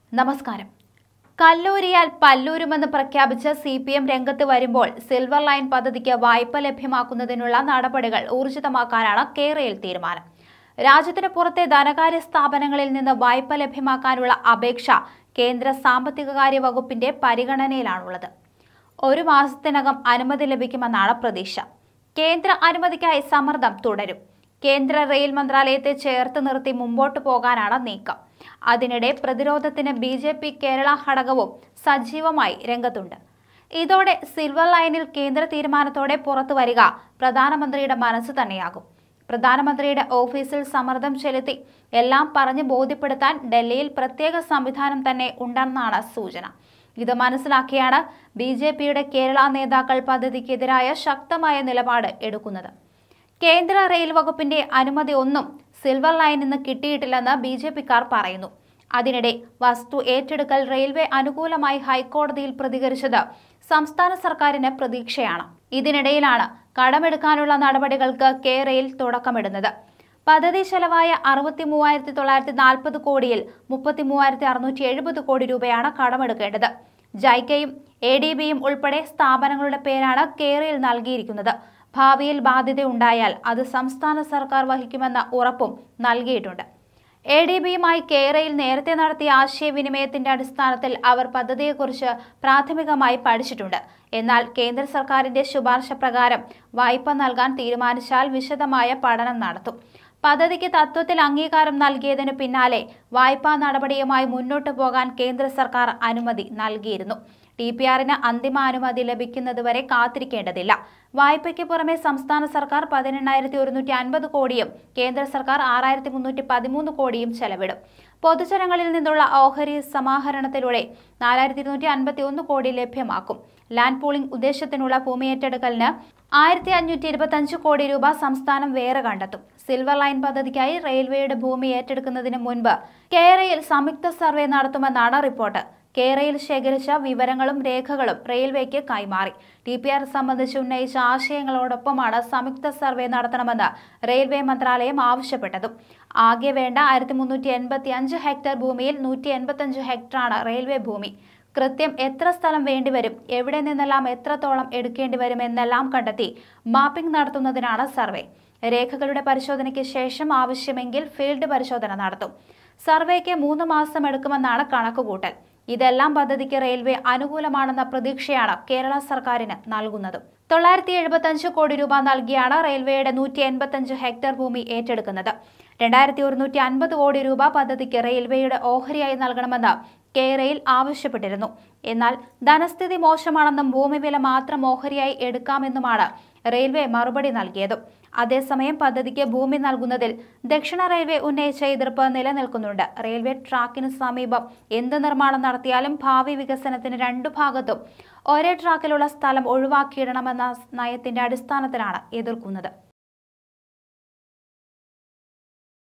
നമസ്കാരം കല്ലൂരിയാൽ പല്ലൂരുമെന്ന് പ്രഖ്യാപിച്ച് C P M രംഗത്ത് വരുമ്പോൾ സിൽവർ ലൈൻ പദ്ധതിക്ക് വായ്പ ലഭ്യമാക്കുന്നതിനുള്ള നടപടികൾ ഊർജിതമാക്കാനാണ് കേരളയിൽ തീരുമാനം രാജ്യത്തിന് പുറത്തെ ധനകാര്യ സ്ഥാപനങ്ങളിൽ നിന്ന് വായ്പ ലഭ്യമാക്കാനുള്ള അപേക്ഷ കേന്ദ്ര സാമ്പത്തികകാര്യ വകുപ്പിന്റെ പരിഗണനയിലാണുള്ളത് ഒരു മാസത്തിനകം അനുമതി ലഭിക്കുമെന്നാണ് പ്രതീക്ഷ കേന്ദ്ര അനുമതിക്കായി സമ്മർദ്ദം തുടരും കേന്ദ്ര റെയിൽ മന്ത്രാലയത്തെ ചേർത്ത് നിർത്തി മുമ്പോട്ട് പോകാനാണ് നീക്കം അതിനിടെ പ്രതിരോധത്തിന് ബി ജെ പി കേരള ഘടകവും സജീവമായി രംഗത്തുണ്ട് ഇതോടെ സിൽവർ ലൈനിൽ കേന്ദ്ര തീരുമാനത്തോടെ പുറത്തു വരിക പ്രധാനമന്ത്രിയുടെ മനസ്സ് തന്നെയാകും പ്രധാനമന്ത്രിയുടെ ഓഫീസിൽ സമ്മർദ്ദം ചെലുത്തി എല്ലാം പറഞ്ഞ് ബോധ്യപ്പെടുത്താൻ ഡൽഹിയിൽ പ്രത്യേക സംവിധാനം തന്നെ ഉണ്ടെന്നാണ് സൂചന ഇത് മനസ്സിലാക്കിയാണ് ബി ജെ പിയുടെ കേരള നേതാക്കൾ പദ്ധതിക്കെതിരായ ശക്തമായ നിലപാട് എടുക്കുന്നത് കേന്ദ്ര റെയിൽ വകുപ്പിന്റെ അനുമതി ഒന്നും സിൽവർ ലൈനിൽ നിന്ന് കിട്ടിയിട്ടില്ലെന്ന് ബി ജെ പിക്കാർ പറയുന്നു അതിനിടെ വസ്തു ഏറ്റെടുക്കൽ റെയിൽവേ അനുകൂലമായി ഹൈക്കോടതിയിൽ പ്രതികരിച്ചത് സംസ്ഥാന സർക്കാരിന് പ്രതീക്ഷയാണ് ഇതിനിടയിലാണ് കടമെടുക്കാനുള്ള നടപടികൾക്ക് കേരയിൽ തുടക്കമിടുന്നത് പദ്ധതി ചെലവായ അറുപത്തി മൂവായിരത്തി തൊള്ളായിരത്തി നാൽപ്പത് കോടിയിൽ മുപ്പത്തി മൂവായിരത്തി അറുന്നൂറ്റി എഴുപത് കോടി രൂപയാണ് കടമെടുക്കേണ്ടത് ജൈക്കയും എ ഡി ബിയും ഉൾപ്പെടെ സ്ഥാപനങ്ങളുടെ പേരാണ് കേരയിൽ നൽകിയിരിക്കുന്നത് ഭാവിയിൽ ബാധ്യതയുണ്ടായാൽ അത് സംസ്ഥാന സർക്കാർ വഹിക്കുമെന്ന ഉറപ്പും നൽകിയിട്ടുണ്ട് എ ഡി ബിയുമായി കേരയിൽ നേരത്തെ നടത്തിയ ആശയവിനിമയത്തിന്റെ അടിസ്ഥാനത്തിൽ അവർ പദ്ധതിയെക്കുറിച്ച് പ്രാഥമികമായി പഠിച്ചിട്ടുണ്ട് എന്നാൽ കേന്ദ്ര സർക്കാരിന്റെ ശുപാർശ പ്രകാരം വായ്പ നൽകാൻ തീരുമാനിച്ചാൽ വിശദമായ പഠനം നടത്തും പദ്ധതിക്ക് തത്വത്തിൽ അംഗീകാരം നൽകിയതിനു പിന്നാലെ വായ്പാ നടപടിയുമായി മുന്നോട്ടു പോകാൻ കേന്ദ്ര സർക്കാർ അനുമതി നൽകിയിരുന്നു ടി പി ആറിന് അന്തിമ അനുമതി ലഭിക്കുന്നതുവരെ കാത്തിരിക്കേണ്ടതില്ല വായ്പയ്ക്ക് പുറമെ സംസ്ഥാന സർക്കാർ പതിനെണ്ണായിരത്തി ഒരുന്നൂറ്റി അൻപത് കോടിയും കേന്ദ്ര സർക്കാർ ആറായിരത്തി മുന്നൂറ്റി പതിമൂന്ന് കോടിയും ചെലവിടും പൊതുജനങ്ങളിൽ നിന്നുള്ള ഓഹരി സമാഹരണത്തിലൂടെ നാലായിരത്തി ഇരുന്നൂറ്റി അൻപത്തി ഒന്ന് കോടി ലഭ്യമാക്കും ലാൻഡ് പൂളിംഗ് ഉദ്ദേശത്തിനുള്ള ഭൂമി ഏറ്റെടുക്കലിന് ആയിരത്തി അഞ്ഞൂറ്റി ഇരുപത്തഞ്ച് കോടി രൂപ സംസ്ഥാനം വേറെ കണ്ടെത്തും സിൽവർ ലൈൻ പദ്ധതിക്കായി റെയിൽവേയുടെ ഭൂമി ഏറ്റെടുക്കുന്നതിന് മുൻപ് കേരയിൽ സംയുക്ത സർവേ നടത്തുമെന്നാണ് റിപ്പോർട്ട് കേരയിൽ ശേഖരിച്ച വിവരങ്ങളും രേഖകളും റെയിൽവേക്ക് കൈമാറി ടി പി ആർ സംബന്ധിച്ച് ഉന്നയിച്ച ആശയങ്ങളോടൊപ്പമാണ് സംയുക്ത സർവേ നടത്തണമെന്ന് റെയിൽവേ മന്ത്രാലയം ആവശ്യപ്പെട്ടതും ആകെ വേണ്ട ആയിരത്തി മുന്നൂറ്റി എൺപത്തി അഞ്ച് ഹെക്ടർ ഭൂമിയിൽ നൂറ്റി എൺപത്തഞ്ച് ഹെക്ടറാണ് റെയിൽവേ ഭൂമി കൃത്യം എത്ര സ്ഥലം വേണ്ടിവരും എവിടെ നിന്നെല്ലാം എത്രത്തോളം എടുക്കേണ്ടി വരും എന്നെല്ലാം കണ്ടെത്തി മാപ്പിംഗ് നടത്തുന്നതിനാണ് സർവേ രേഖകളുടെ പരിശോധനയ്ക്ക് ശേഷം ആവശ്യമെങ്കിൽ ഫീൽഡ് പരിശോധന നടത്തും സർവേക്ക് മൂന്ന് മാസം എടുക്കുമെന്നാണ് കണക്കുകൂട്ടൽ ഇതെല്ലാം പദ്ധതിക്ക് റെയിൽവേ അനുകൂലമാണെന്ന പ്രതീക്ഷയാണ് കേരള സർക്കാരിന് നൽകുന്നത് തൊള്ളായിരത്തി എഴുപത്തഞ്ച് കോടി രൂപ നൽകിയാണ് റെയിൽവേയുടെ നൂറ്റി എൺപത്തഞ്ച് ഹെക്ടർ ഭൂമി ഏറ്റെടുക്കുന്നത് രണ്ടായിരത്തി ഒരുന്നൂറ്റി അൻപത് കോടി രൂപ പദ്ധതിക്ക് റെയിൽവേയുടെ ഓഹരിയായി നൽകണമെന്ന് കേരയിൽ ആവശ്യപ്പെട്ടിരുന്നു എന്നാൽ ധനസ്ഥിതി മോശമാണെന്നും ഭൂമി വില മാത്രം ഓഹരിയായി എടുക്കാമെന്നുമാണ് റെയിൽവേ മറുപടി നൽകിയത് അതേസമയം പദ്ധതിക്ക് ഭൂമി നൽകുന്നതിൽ ദക്ഷിണ റെയിൽവേ ഉന്നയിച്ച എതിർപ്പ് നിലനിൽക്കുന്നുണ്ട് റെയിൽവേ ട്രാക്കിന് സമീപം എന്ത് നിർമ്മാണം നടത്തിയാലും ഭാവി വികസനത്തിന് രണ്ടു ഭാഗത്തും ഒരേ ട്രാക്കിലുള്ള സ്ഥലം ഒഴിവാക്കിയിടണമെന്ന നയത്തിന്റെ അടിസ്ഥാനത്തിലാണ് എതിർക്കുന്നത്